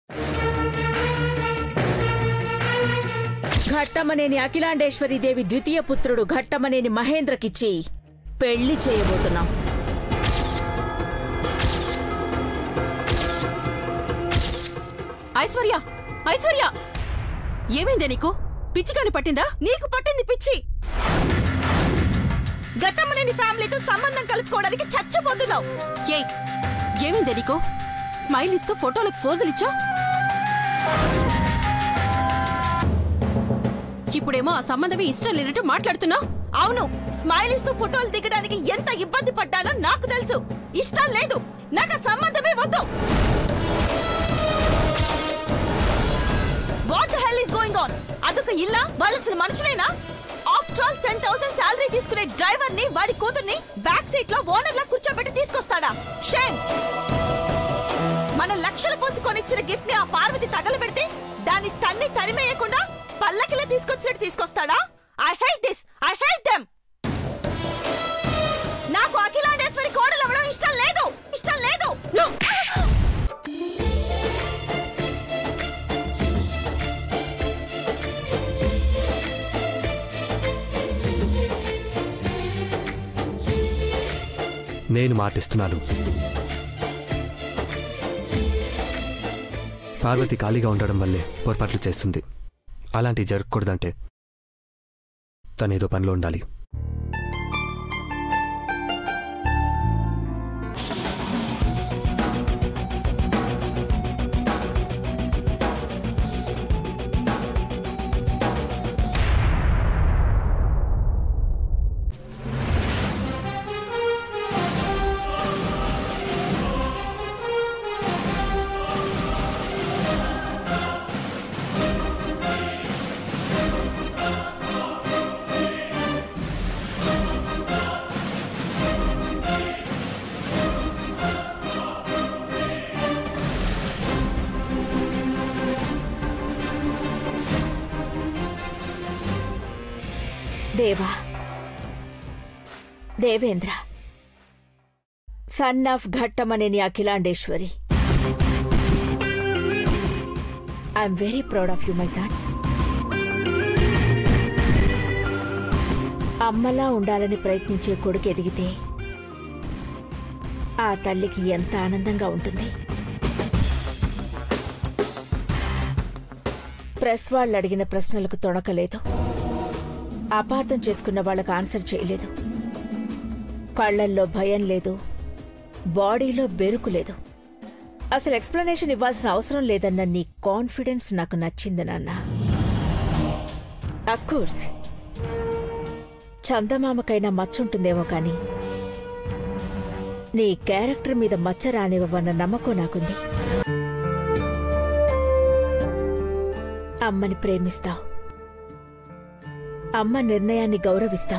ఘట్టమనేని అఖిలాండేశ్వరి దేవి ద్వితీయ పుత్రుడు ఘట్టమనేని మహేంద్రకిచ్చి పెళ్లి చేయబోతున్నాం ఐశ్వర్య ఐశ్వర్య ఏమైందే నీకు పిచ్చిగాని పట్టిందా నీకు పట్టింది పిచ్చి గట్టమ్మనేని ఫ్యామిలీతో సంబంధం కలుపుకోవడానికి చచ్చిపోతున్నావు ఏ ఏమైందే నీకు స్మైల్ ఇస్తూ ఫోటోలకు పోజులు ఇచ్చా ఇప్పుడేమో ఆ సంబంధమే ఇష్టం లేనట్టు మాట్లాడుతున్నావు అవును స్మైల్ ఇస్తూ ఫోటోలు దిగడానికి ఎంత ఇబ్బంది పడ్డానో నాకు తెలుసు ఇష్టం లేదు నాకు ఆ సంబంధమే వద్దు what the hell is going on అదొక ఇల్లా వాళ్ళసిన మనుషులేనా after all ten thousand salary తీసుకునే డ్రైవర్ ని వాడి కూతుర్ని బ్యాక్ సీట్ లో ఓనర్ లా కూర్చోబెట్టి తీసుకొస్తాడా షేమ్ మన లక్షలు పోసి కొనిచ్చిన గిఫ్ట్ ని ఆ పార్వతి తగలబెడితే దాన్ని తన్ని తరిమేయకుండా పల్లకిలో తీసుకొచ్చినట్టు తీసుకొస్తాడా I hate this I hate them నాకు అఖిలాండేశ్వరి కోడలు అవ్వడం ఇష్టం లేదు ఇష్టం లేదు నేను మాటిస్తున్నాను పార్వతి ఖాళీగా ఉండడం వల్లే పొరపాట్లు చేస్తుంది అలాంటివి జరగకూడదంటే తనేదో పనిలో ఉండాలి Deva Devendra son of Ghattamaneni Akhilandeshwari I'm very proud of you my son అమ్మలా ఉండాలని ప్రయత్నించే కొడుకు ఎదిగితే ఆ తల్లికి ఎంత ఆనందంగా ఉంటుంది ప్రెస్ వాళ్ళు అడిగిన ప్రశ్నలకు తొణకలేదు అపార్థం చేసుకున్న వాళ్ళకు ఆన్సర్ చేయలేదు కళ్ళల్లో భయం లేదు బాడీలో బెరుకు లేదు అసలు ఎక్స్ప్లెనేషన్ ఇవ్వాల్సిన అవసరం లేదన్న నీ కాన్ఫిడెన్స్ నాకు నచ్చింది నాన్న కోర్స్ చందమామకైనా మచ్చుంటుందేమో కానీ నీ క్యారెక్టర్ మీద మచ్చ రానివ్వన్న నమ్మకం నాకుంది అమ్మని ప్రేమిస్తావు అమ్మ నిర్ణయాన్ని గౌరవిస్తావు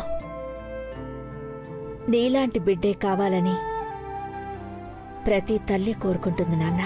నీలాంటి బిడ్డే కావాలని ప్రతి తల్లి కోరుకుంటుంది నాన్న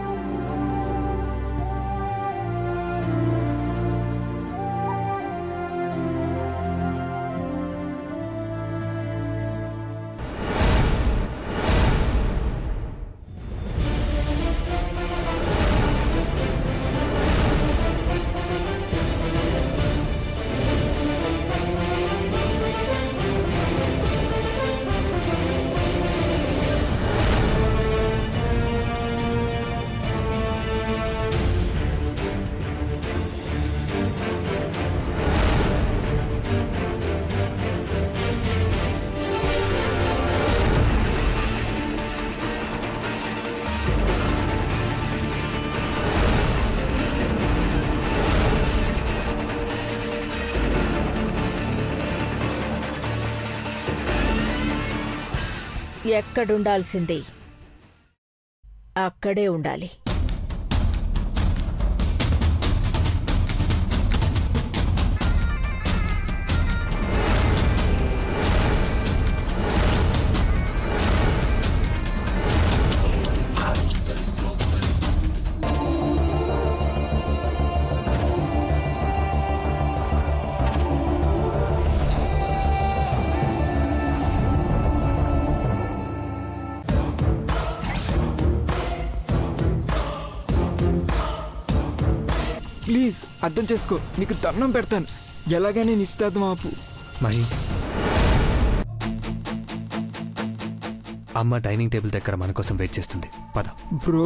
ఎక్కడుండాల్సింది అక్కడే ఉండాలి ప్లీజ్ అర్థం చేసుకో నీకు దండం పెడతాను ఎలాగైనా నిశ్చితార్థం ఆపు మహి అమ్మ డైనింగ్ టేబుల్ దగ్గర మన కోసం వెయిట్ చేస్తుంది పద bro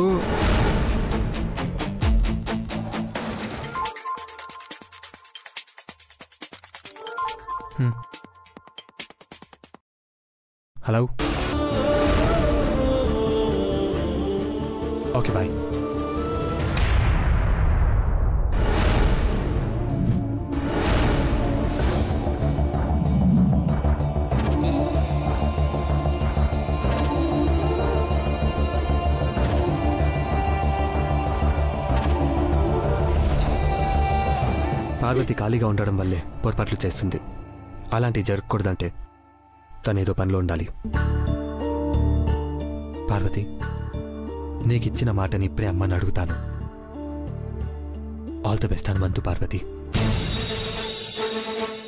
hello okay bye Parvati ఖాళీగా ఉండడం వల్లే పొరపాట్లు చేస్తుంది అలాంటివి జరగకూడదంటే తనేదో పనిలో ఉండాలి పార్వతి నీకిచ్చిన మాటని ఇప్పుడే అమ్మని అడుగుతాను all the best Hanumanthu Parvati